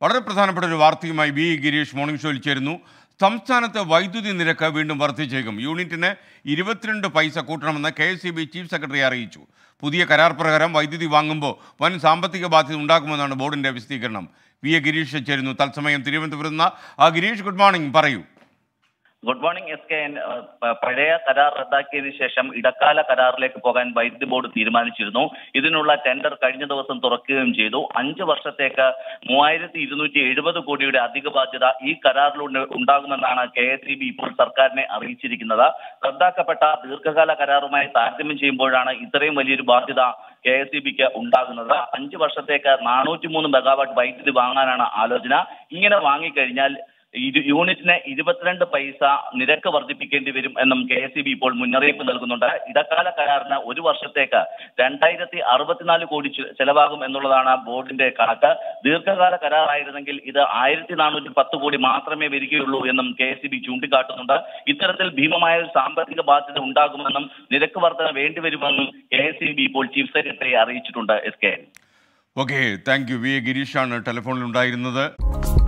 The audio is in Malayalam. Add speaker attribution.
Speaker 1: വളരെ പ്രധാനപ്പെട്ട ഒരു വാർത്തയുമായി വി ഗിരീഷ് മോർണിംഗ് ഷോയിൽ ചേരുന്നു സംസ്ഥാനത്ത് വൈദ്യുതി നിരക്ക് വീണ്ടും വർദ്ധിച്ചേക്കും യൂണിറ്റിന് ഇരുപത്തിരണ്ട് പൈസ കൂട്ടണമെന്ന് K S C B chief secretary അറിയിച്ചു പുതിയ കരാർ പ്രകാരം വൈദ്യുതി വാങ്ങുമ്പോൾ വൻ സാമ്പത്തിക ബാധ്യത ഉണ്ടാക്കുമെന്നാണ് ബോർഡിന്റെ വിശദീകരണം വി എ ഗിരീഷ് ചേരുന്നു തത്സമയം തിരുവനന്തപുരത്ത് നിന്ന് ആ ഗിരീഷ് ഗുഡ് മോർണിംഗ് പറയൂ
Speaker 2: good morning S K N ഏഹ്, പ- പഴയ കരാർ റദ്ദാക്കിയതിനു ശേഷം ഇടക്കാല കരാറിലേക്ക് പോകാൻ വൈദ്യുതി ബോർഡ് തീരുമാനിച്ചിരുന്നു ഇതിനുള്ള ടെൻഡർ കഴിഞ്ഞ ദിവസം തുറക്കുകയും ചെയ്തു അഞ്ച് വർഷത്തേക്ക് മൂവായിരത്തി ഇരുന്നൂറ്റി എഴുപത് കോടിയുടെ അധിക ബാധ്യത ഈ കരാറിലൂടെ ഉണ്ടാകുമെന്നാണ് കെ എസ് ഇ ബി ഇപ്പോൾ സർക്കാരിനെ അറിയിച്ചിരിക്കുന്നത് റദ്ദാക്കപ്പെട്ട ദീർഘകാല കരാറുമായി താരതമ്യം ചെയ്യുമ്പോഴാണ് ഇത്രയും വലിയൊരു ബാധ്യത കെ എസ് ഇ ബിക്ക് ഉണ്ടാകുന്നത് അഞ്ച് വർഷത്തേക്ക് നാനൂറ്റി മൂന്ന് മെഗാവാട്ട് വൈദ്യുതി വാങ്ങാനാണ് ആലോചന ഇങ്ങനെ വാങ്ങിക്കഴിഞ്ഞാൽ ഇരു യൂണിറ്റിന് ഇരുപത്തിരണ്ട് പൈസ നിരക്ക് വർദ്ധിപ്പിക്കേണ്ടി വരും എന്നും കെ എസ് ബി ഇപ്പോൾ മുന്നറിയിപ്പ് നൽകുന്നുണ്ട് ഇടക്കാല കരാറിന് ഒരു വർഷത്തേക്ക് രണ്ടായിരത്തി അറുപത്തിനാല് കോടി ചെ- ചെലവാകും എന്നുള്ളതാണ് ബോർഡിന്റെ കണക്ക് ദീർഘകാല കരാറായിരുന്നെങ്കിൽ ഇത് ആയിരത്തി നാനൂറ്റി പത്ത് കോടി മാത്രമേ വരികയുള്ളൂ എന്നും കെ എസ് ബി ചൂണ്ടിക്കാട്ടുന്നുണ്ട് ഇത്തരത്തിൽ ഭീമമായ ഒരു സാമ്പത്തിക ബാധ്യത ഉണ്ടാകുമെന്നും നിരക്ക് വർധന വേണ്ടിവരുമെന്നും കെ എസ് ബി ഇപ്പോൾ ചീഫ് സെക്രട്ടറി അറിയിച്ചിട്ടുണ്ട് S K
Speaker 1: okay thank you V A ഗിരീഷാണ് ടെലിഫോണിൽ ഉണ്ടായിരുന്നത്